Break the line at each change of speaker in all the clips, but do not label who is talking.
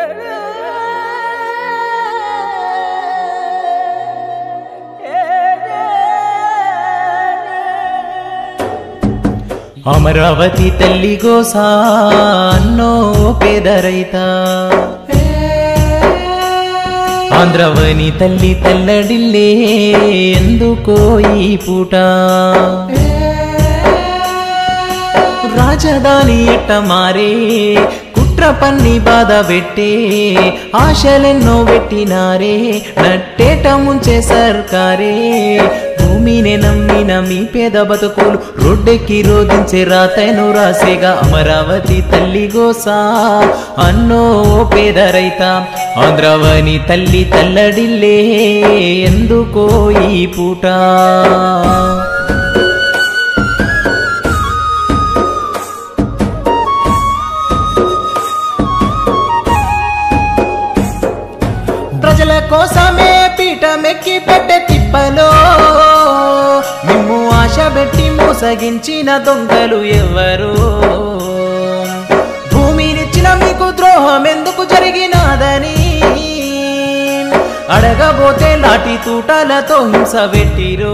అమరావతి తల్లి గోసా అన్నో పేద రైత ఆంధ్రవని తల్లి తల్లడిల్లే ఎందుకో ఈ పూట రాజధాని ఎట్ట మారే కుట్ర పన్ని బాధ పెట్టే ఆశలెన్నో పెట్టినారే నట్టేట ముంచే సర్కారే భూమిని నమ్మిన మీ పేద బతుకులు రోడ్డెక్కి రోధించే రాతను రాసేగా అమరావతి తల్లి గోసా అన్నో పేద రైత ఆంధ్రవని తల్లి తల్లడిల్లే ఎందుకో ఈ పూట ప్రజల కోసమే పీఠమెక్కి పెట్టే తిప్పలో మిమ్ము ఆశ పెట్టి మోసగించిన దొంగలు ఎవరు భూమినిచ్చిన మీకు ద్రోహం ఎందుకు జరిగినాదని అడగబోతే లాఠీ తూటాలతో హింస పెట్టిరో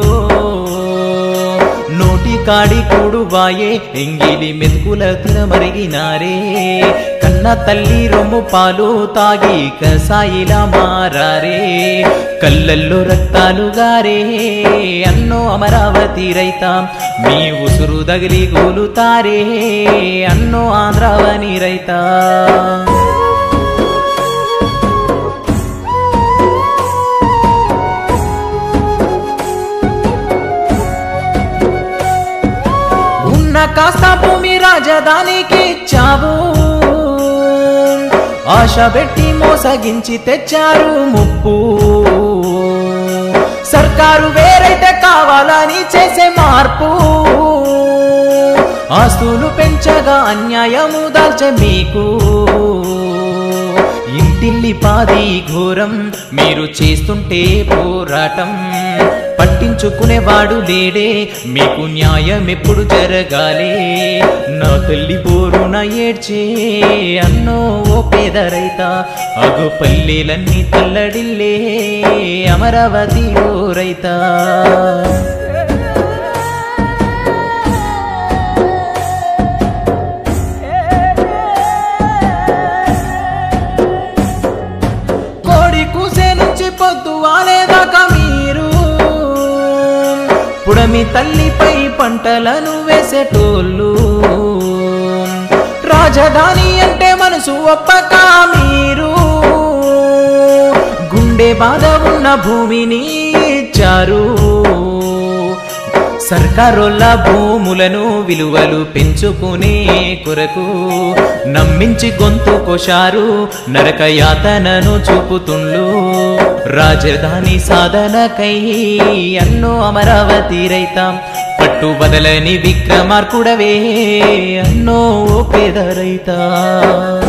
నోటి కాడి కూడు బాయే ఎంగిలి మెతుకుల తినమరిగినారే కన్న తల్లి రొమ్ము పాలు తాగి కసాయిలా మారారే కళ్ళల్లో రక్తాలు గారే అన్నో అమరావతి రైత మీ ఉసురు దగిలి గోలుతారే అన్నో ఆంధ్రావని రైత ఉన్న కాస్త భూమి రాజధానికి ఇచ్చావు ఆశ పెట్టి మోసగించి తెచ్చారు ముప్పు సర్కారు వేరైతే కావాలని చేసే మార్పు ఆస్తులు పెంచగా అన్యాయము దాల్చే మీకు ఇంటిల్లి పాది ఘోరం మీరు చేస్తుంటే పోరాటం పట్టించుకునేవాడు లేడే మీకు న్యాయం ఎప్పుడు జరగాలి నా తల్లి బోరున ఏడ్చే అన్నో ఓ పేద రైత అగు పల్లెలన్నీ తల్లడిల్లే అమరావతి ఓ రైత కోడి కూసే నుంచి పొద్దు వాలేదాకా మీరు పుడమి తల్లిపై పంటలను వేసేటోళ్ళు రాజధాని అంటే మనసు ఒప్పక మీరు గుండె బాధ ఉన్న భూమిని ఇచ్చారు సర్కారోళ్ళ భూములను విలువలు పెంచుకునే కొరకు నమ్మించి గొంతు కొశారు నరక యాతనను చూపుతుండ్లు రాజధాని సాధనకై అన్నో అమరావతి రైత పట్టు బదలని విక్రమార్కుడవే అన్నో పేద రైత